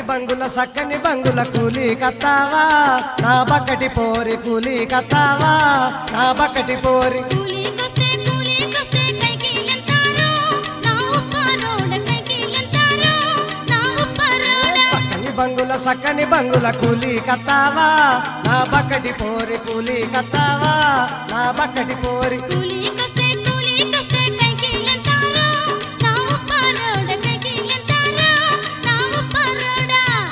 బంగుల సక్కని బంగుల కూలి కత్తావా నా బక్కటి పోరి కూలి కత్తావా నా బక్కటి పోరి కూలీకొస్తే కూలీకొస్తే కైకి ఎంతారో నా ఉప్పారోడ కైకి ఎంతారో నా ఉప్పారోడ సక్కని బంగుల సక్కని బంగుల కూలి కత్తావా నా బక్కటి పోరి కూలి కత్తావా నా బక్కటి పోరి కూలీకొస్తే కూలీకొస్తే కైకి ఎంతారో నా ఉప్పారోడ కైకి ఎంతారో నా ఉప్పారోడ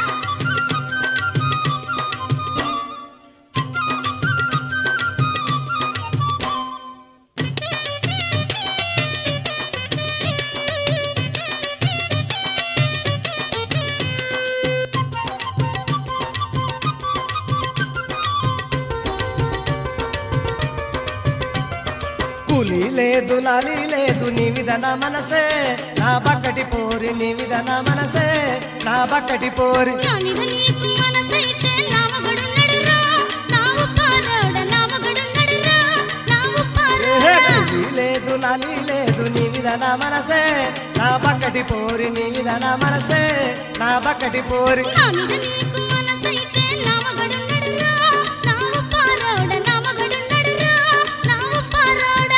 కూలి లేదు నాలి లేదు నీ విధన మనసే నా బక్కటి పోరి నీ విధన మనసే నా బక్కటి పోరి నా మీద నీకు మనసైతే నా మగడున్నడురా నా ఉప్పారోడ నా మగడున్నడురా నా ఏహే, ఉప్పారోడ కూలి లేదు నాలి లేదు నీ విధన మనసే నా బక్కటి పోరి నీ విధన మనసే నా బక్కటి పోరి నా మీద నీకు మనసైతే నా మగడున్నడురా నా ఉప్పారోడ నా మగడున్నడురా నా ఉప్పారోడ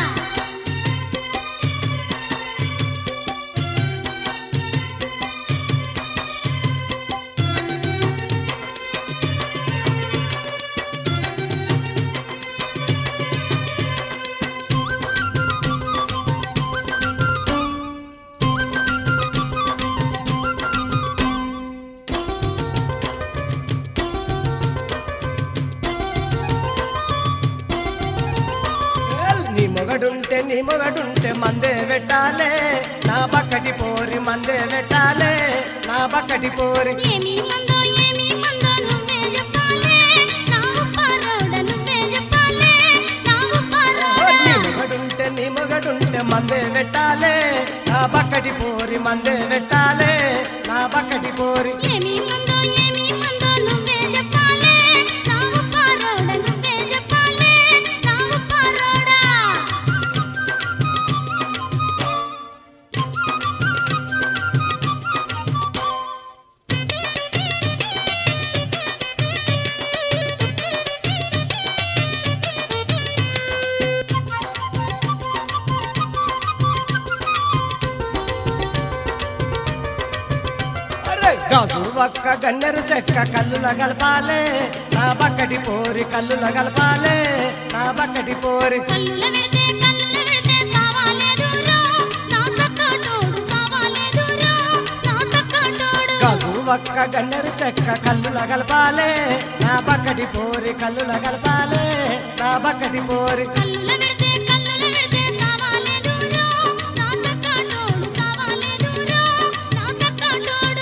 నీ మొగడుంటే నీ మొగడుంటే మందే పెట్టాలే నా బక్కటి పోరి మందే పెట్టాలే నా బక్కటి పోరి ఏమి మందో ఏమి మందో నువ్వే చెప్పాలే నా ఉప్పారోడ నువ్వే చెప్పాలే నా నీ ఉప్పారోడ మొగడుంటే నీ మొగడుంటే మందే పెట్టాలే నా బక్కటి పోరి మందే పెట్టాలే నా బక్కటి పోరి ఏమి మందో ఏమి మందో నువ్వే చెప్పాలే నా ఉప్పారోడ నువ్వే చెప్పాలే నా ఉప్పారోడ అరే గాజు ఒక్క గన్నెరు చెక్క కల్లుల గలపాలే నా బక్కటి పోరి కల్లుల గలపాలే నా బక్కటి పోరి కల్లుల వెడితే కల్లుల వెడితే సావాలేదురో నా సక్కటోడు సావాలేదురో నా సక్కటోడు గాజు ఒక్క గన్నెరు చెక్క కల్లుల గలపాలే నా బక్కటి పోరి కల్లుల గలపాలే నా బక్కటి పోరి కల్లుల వెడితే కల్లుల వెడితే సావాలేదురో నా సక్కటోడు సావాలేదురో నా సక్కటోడు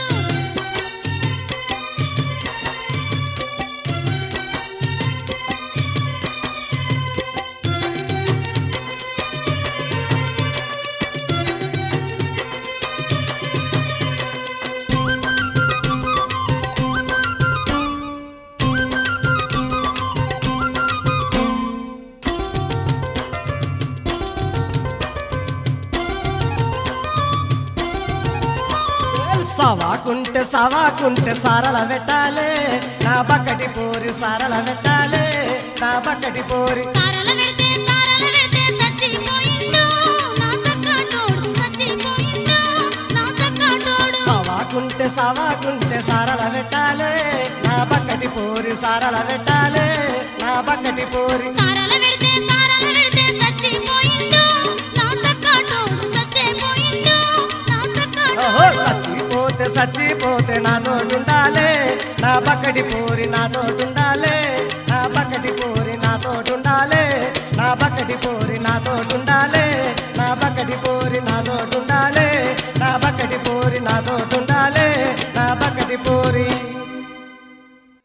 సవాకుంటే సవాకుంటే సారల పెట్టాలే నా బక్కటి పోరి సారల పెట్టాలే నా బక్కటి పోరి సారల వెడితే సారల వెడితే చచ్చిపోయిండు నా సక్కటోడు చచ్చిపోయిండు నా సక్కటోడు సవాకుంటే సవాకుంటే సారల పెట్టాలే నా బక్కటి పోరి సారల పెట్టాలే నా బక్కటి పోరి సారల వెడితే సారల వెడితే చచ్చిపోయిండు నా సక్కటోడు చచ్చిపోయిండు నా ఓహో సక్కటోడు చచ్చిపోతే చచ్చిపోతే నా తోటుండాలే నా బక్కటి పోరి నా తోటుండాలే నా బక్కటి పోరి నా తోటుండాలే నా బక్కటి పోరి నా తోటుండాలే నా బక్కటి పోరి నా తోటుండాలే నా బక్కటి పోరి నా తోటుండాలే నా బక్క